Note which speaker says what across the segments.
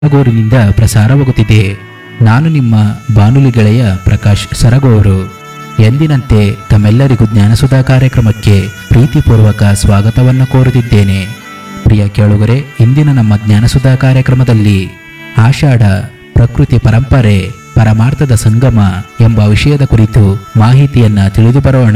Speaker 1: ಸರಗೂರಿನಿಂದ ಪ್ರಸಾರವಾಗುತ್ತಿದೆ ನಾನು ನಿಮ್ಮ ಬಾನುಲಿ ಗೆಳೆಯ ಪ್ರಕಾಶ್ ಸರಗೂರು ಎಂದಿನಂತೆ ತಮ್ಮೆಲ್ಲರಿಗೂ ಜ್ಞಾನಸುಧಾ ಕಾರ್ಯಕ್ರಮಕ್ಕೆ ಪ್ರೀತಿಪೂರ್ವಕ ಸ್ವಾಗತವನ್ನು ಕೋರುತ್ತಿದ್ದೇನೆ ಪ್ರಿಯ ಕೇಳುಗರೆ ಇಂದಿನ ನಮ್ಮ ಜ್ಞಾನಸುಧಾ ಕಾರ್ಯಕ್ರಮದಲ್ಲಿ ಆಷಾಢ ಪ್ರಕೃತಿ ಪರಂಪರೆ ಪರಮಾರ್ಥದ ಸಂಗಮ ಎಂಬ ವಿಷಯದ ಕುರಿತು ಮಾಹಿತಿಯನ್ನ ತಿಳಿದು ಬರೋಣ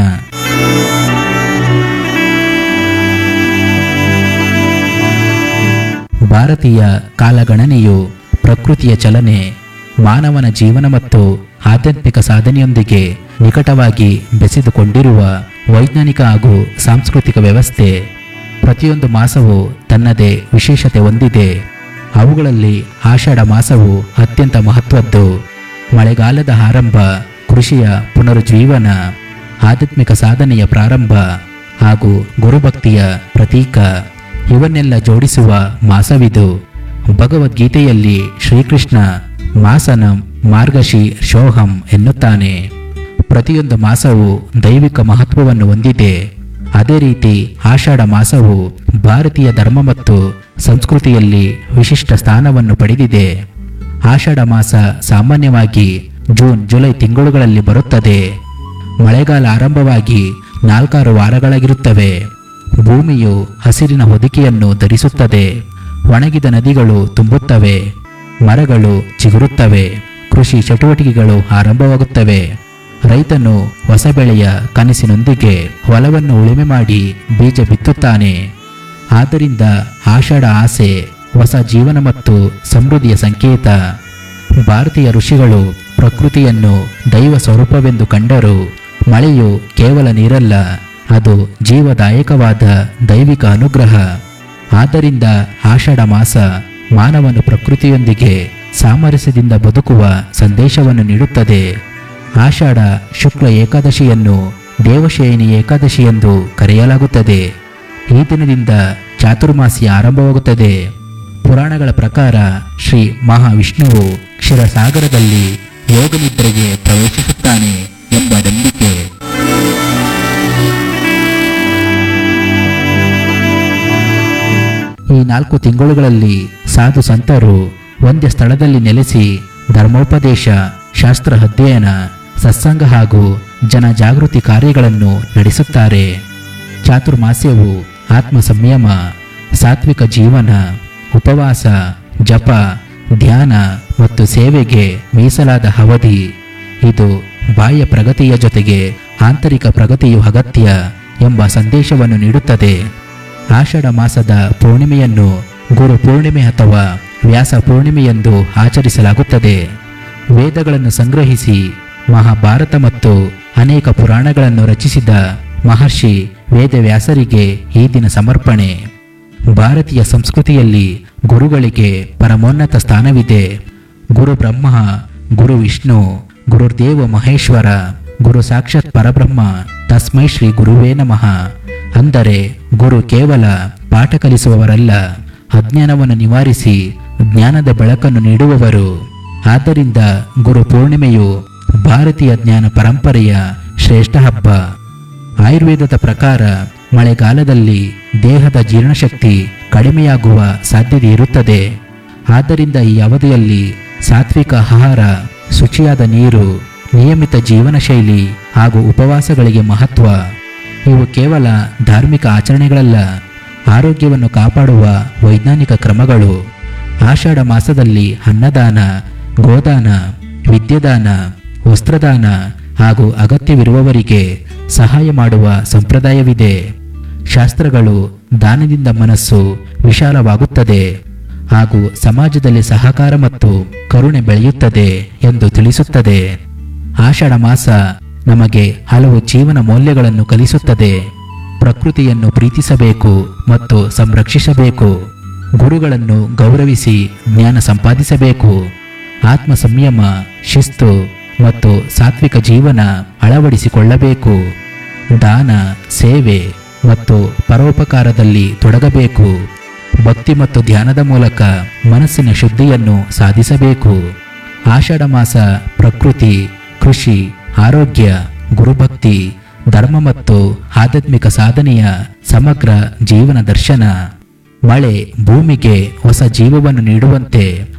Speaker 1: ಭಾರತೀಯ ಕಾಲಗಣನೆಯು ಪ್ರಕೃತಿಯ ಚಲನೆ ಮಾನವನ ಜೀವನ ಮತ್ತು ಆಧ್ಯಾತ್ಮಿಕ ಸಾಧನೆಯೊಂದಿಗೆ ನಿಕಟವಾಗಿ ಬೆಸೆದುಕೊಂಡಿರುವ ವೈಜ್ಞಾನಿಕ ಹಾಗೂ ಸಾಂಸ್ಕೃತಿಕ ವ್ಯವಸ್ಥೆ ಪ್ರತಿಯೊಂದು ಮಾಸವು ತನ್ನದೇ ವಿಶೇಷತೆ ಹೊಂದಿದೆ ಅವುಗಳಲ್ಲಿ ಆಷಾಢ ಮಾಸವು ಅತ್ಯಂತ ಮಹತ್ವದ್ದು ಮಳೆಗಾಲದ ಆರಂಭ ಕೃಷಿಯ ಪುನರುಜ್ಜೀವನ ಆಧ್ಯಾತ್ಮಿಕ ಸಾಧನೆಯ ಪ್ರಾರಂಭ ಹಾಗೂ ಗುರುಭಕ್ತಿಯ ಪ್ರತೀಕ ಇವನ್ನೆಲ್ಲ ಜೋಡಿಸುವ ಮಾಸವಿದು ಭಗವದ್ಗೀತೆಯಲ್ಲಿ ಶ್ರೀಕೃಷ್ಣ ಮಾಸನ ಮಾರ್ಗಶಿ ಶೋಹಂ ಎನ್ನುತ್ತಾನೆ ಪ್ರತಿಯೊಂದು ಮಾಸವು ದೈವಿಕ ಮಹತ್ವವನ್ನು ಹೊಂದಿದೆ ಅದೇ ರೀತಿ ಆಷಾಢ ಮಾಸವು ಭಾರತೀಯ ಧರ್ಮ ಮತ್ತು ಸಂಸ್ಕೃತಿಯಲ್ಲಿ ವಿಶಿಷ್ಟ ಸ್ಥಾನವನ್ನು ಪಡೆದಿದೆ ಆಷಾಢ ಮಾಸ ಸಾಮಾನ್ಯವಾಗಿ ಜೂನ್ ಜುಲೈ ತಿಂಗಳುಗಳಲ್ಲಿ ಬರುತ್ತದೆ ಮಳೆಗಾಲ ಆರಂಭವಾಗಿ ನಾಲ್ಕಾರು ವಾರಗಳಾಗಿರುತ್ತವೆ ಭೂಮಿಯು ಹಸಿರಿನ ಹೊದಿಕೆಯನ್ನು ಧರಿಸುತ್ತದೆ ಒಣಗಿದ ನದಿಗಳು ತುಂಬುತ್ತವೆ ಮರಗಳು ಚಿಗುರುತ್ತವೆ ಕೃಷಿ ಚಟುವಟಿಕೆಗಳು ಆರಂಭವಾಗುತ್ತವೆ ರೈತನು ಹೊಸ ಬೆಳೆಯ ಕನಸಿನೊಂದಿಗೆ ಹೊಲವನ್ನು ಉಳುಮೆ ಮಾಡಿ ಬೀಜ ಬಿತ್ತುತ್ತಾನೆ ಆದ್ದರಿಂದ ಆಷಾಢ ಆಸೆ ಹೊಸ ಜೀವನ ಮತ್ತು ಸಮೃದ್ಧಿಯ ಸಂಕೇತ ಭಾರತೀಯ ಋಷಿಗಳು ಪ್ರಕೃತಿಯನ್ನು ದೈವ ಸ್ವರೂಪವೆಂದು ಕಂಡರು ಮಳೆಯು ಕೇವಲ ನೀರಲ್ಲ ಅದು ಜೀವದಾಯಕವಾದ ದೈವಿಕ ಅನುಗ್ರಹ ಆದ್ದರಿಂದ ಆಷಾಢ ಮಾಸ ಮಾನವನು ಪ್ರಕೃತಿಯೊಂದಿಗೆ ಸಾಮರಸ್ಯದಿಂದ ಬದುಕುವ ಸಂದೇಶವನ್ನು ನೀಡುತ್ತದೆ ಆಷಾಢ ಶುಕ್ಲ ಏಕಾದಶಿಯನ್ನು ದೇವಶಯನಿ ಏಕಾದಶಿ ಎಂದು ಕರೆಯಲಾಗುತ್ತದೆ ಈ ದಿನದಿಂದ ಚಾತುರ್ಮಾಸಿ ಆರಂಭವಾಗುತ್ತದೆ ಪುರಾಣಗಳ ಪ್ರಕಾರ ಶ್ರೀ ಮಹಾವಿಷ್ಣುವು ಕ್ಷೀರಸಾಗರದಲ್ಲಿ ಯೋಗನಿದ್ರೆಗೆ ಪ್ರವೇಶಿಸುತ್ತಾನೆ ಎಂಬ ನಂಬಿಕೆ ಈ ನಾಲ್ಕು ತಿಂಗಳುಗಳಲ್ಲಿ ಸಾಧು ಸಂತರು ಒಂದೇ ಸ್ಥಳದಲ್ಲಿ ನೆಲೆಸಿ ಧರ್ಮೋಪದೇಶ ಶಾಸ್ತ್ರ ಅಧ್ಯಯನ ಸತ್ಸಂಗ ಹಾಗೂ ಜನ ಜಾಗೃತಿ ಕಾರ್ಯಗಳನ್ನು ನಡೆಸುತ್ತಾರೆ ಚಾತುರ್ಮಾಸ್ಯವು ಆತ್ಮ ಸಂಯಮ ಸಾತ್ವಿಕ ಜೀವನ ಉಪವಾಸ ಜಪ ಧ್ಯಾನ ಮತ್ತು ಸೇವೆಗೆ ಮೀಸಲಾದ ಅವಧಿ ಇದು ಬಾಹ್ಯ ಪ್ರಗತಿಯ ಜೊತೆಗೆ ಆಂತರಿಕ ಪ್ರಗತಿಯು ಅಗತ್ಯ ಎಂಬ ಸಂದೇಶವನ್ನು ನೀಡುತ್ತದೆ ಆಷಾಢ ಮಾಸದ ಪೂರ್ಣಿಮೆಯನ್ನು ಗುರು ಪೂರ್ಣಿಮೆ ಅಥವಾ ವ್ಯಾಸ ಪೂರ್ಣಿಮೆ ಎಂದು ಆಚರಿಸಲಾಗುತ್ತದೆ ವೇದಗಳನ್ನು ಸಂಗ್ರಹಿಸಿ ಮಹಾಭಾರತ ಮತ್ತು ಅನೇಕ ಪುರಾಣಗಳನ್ನು ರಚಿಸಿದ ಮಹರ್ಷಿ ವೇದವ್ಯಾಸರಿಗೆ ಈ ದಿನ ಸಮರ್ಪಣೆ ಭಾರತೀಯ ಸಂಸ್ಕೃತಿಯಲ್ಲಿ ಗುರುಗಳಿಗೆ ಪರಮೋನ್ನತ ಸ್ಥಾನವಿದೆ ಗುರು ಬ್ರಹ್ಮ ಗುರು ವಿಷ್ಣು ಗುರುರ್ದೇವ ಮಹೇಶ್ವರ ಗುರು ಸಾಕ್ಷಾತ್ ಪರಬ್ರಹ್ಮ ತಸ್ಮೈ ಶ್ರೀ ಗುರುವೇ ನಮಃ ಅಂದರೆ ಗುರು ಕೇವಲ ಪಾಠ ಕಲಿಸುವವರಲ್ಲ ಅಜ್ಞಾನವನ್ನು ನಿವಾರಿಸಿ ಜ್ಞಾನದ ಬೆಳಕನ್ನು ನೀಡುವವರು ಆದ್ದರಿಂದ ಗುರು ಪೂರ್ಣಿಮೆಯು ಭಾರತೀಯ ಜ್ಞಾನ ಪರಂಪರೆಯ ಶ್ರೇಷ್ಠ ಹಬ್ಬ ಆಯುರ್ವೇದದ ಪ್ರಕಾರ ಮಳೆಗಾಲದಲ್ಲಿ ದೇಹದ ಜೀರ್ಣಶಕ್ತಿ ಕಡಿಮೆಯಾಗುವ ಸಾಧ್ಯತೆ ಇರುತ್ತದೆ ಆದ್ದರಿಂದ ಈ ಅವಧಿಯಲ್ಲಿ ಸಾತ್ವಿಕ ಆಹಾರ ಶುಚಿಯಾದ ನೀರು ನಿಯಮಿತ ಜೀವನ ಶೈಲಿ ಹಾಗೂ ಉಪವಾಸಗಳಿಗೆ ಮಹತ್ವ ಇವು ಕೇವಲ ಧಾರ್ಮಿಕ ಆಚರಣೆಗಳಲ್ಲ ಆರೋಗ್ಯವನ್ನು ಕಾಪಾಡುವ ವೈಜ್ಞಾನಿಕ ಕ್ರಮಗಳು ಆಷಾಢ ಮಾಸದಲ್ಲಿ ಅನ್ನದಾನ ಗೋದಾನ ವಿದ್ಯೆದಾನ ವಸ್ತ್ರದಾನ ಹಾಗೂ ಅಗತ್ಯವಿರುವವರಿಗೆ ಸಹಾಯ ಮಾಡುವ ಸಂಪ್ರದಾಯವಿದೆ ಶಾಸ್ತ್ರಗಳು ದಾನದಿಂದ ಮನಸ್ಸು ವಿಶಾಲವಾಗುತ್ತದೆ ಹಾಗೂ ಸಮಾಜದಲ್ಲಿ ಸಹಕಾರ ಮತ್ತು ಕರುಣೆ ಬೆಳೆಯುತ್ತದೆ ಎಂದು ತಿಳಿಸುತ್ತದೆ ಆಷಾಢ ಮಾಸ ನಮಗೆ ಹಲವು ಜೀವನ ಮೌಲ್ಯಗಳನ್ನು ಕಲಿಸುತ್ತದೆ ಪ್ರಕೃತಿಯನ್ನು ಪ್ರೀತಿಸಬೇಕು ಮತ್ತು ಸಂರಕ್ಷಿಸಬೇಕು ಗುರುಗಳನ್ನು ಗೌರವಿಸಿ ಜ್ಞಾನ ಸಂಪಾದಿಸಬೇಕು ಆತ್ಮ ಸಂಯಮ ಶಿಸ್ತು ಮತ್ತು ಸಾತ್ವಿಕ ಜೀವನ ಅಳವಡಿಸಿಕೊಳ್ಳಬೇಕು ದಾನ ಸೇವೆ ಮತ್ತು ಪರೋಪಕಾರದಲ್ಲಿ ತೊಡಗಬೇಕು ಭಕ್ತಿ ಮತ್ತು ಧ್ಯಾನದ ಮೂಲಕ ಮನಸ್ಸಿನ ಶುದ್ಧಿಯನ್ನು ಸಾಧಿಸಬೇಕು ಆಷಾಢ ಮಾಸ ಪ್ರಕೃತಿ ಕೃಷಿ ಆರೋಗ್ಯ ಗುರುಭಕ್ತಿ ಧರ್ಮ ಮತ್ತು ಆಧ್ಯಾತ್ಮಿಕ ಸಾಧನೆಯ ಸಮಗ್ರ ಜೀವನ ದರ್ಶನ ಮಳೆ ಭೂಮಿಗೆ ಹೊಸ ಜೀವವನ್ನು ನೀಡುವಂತೆ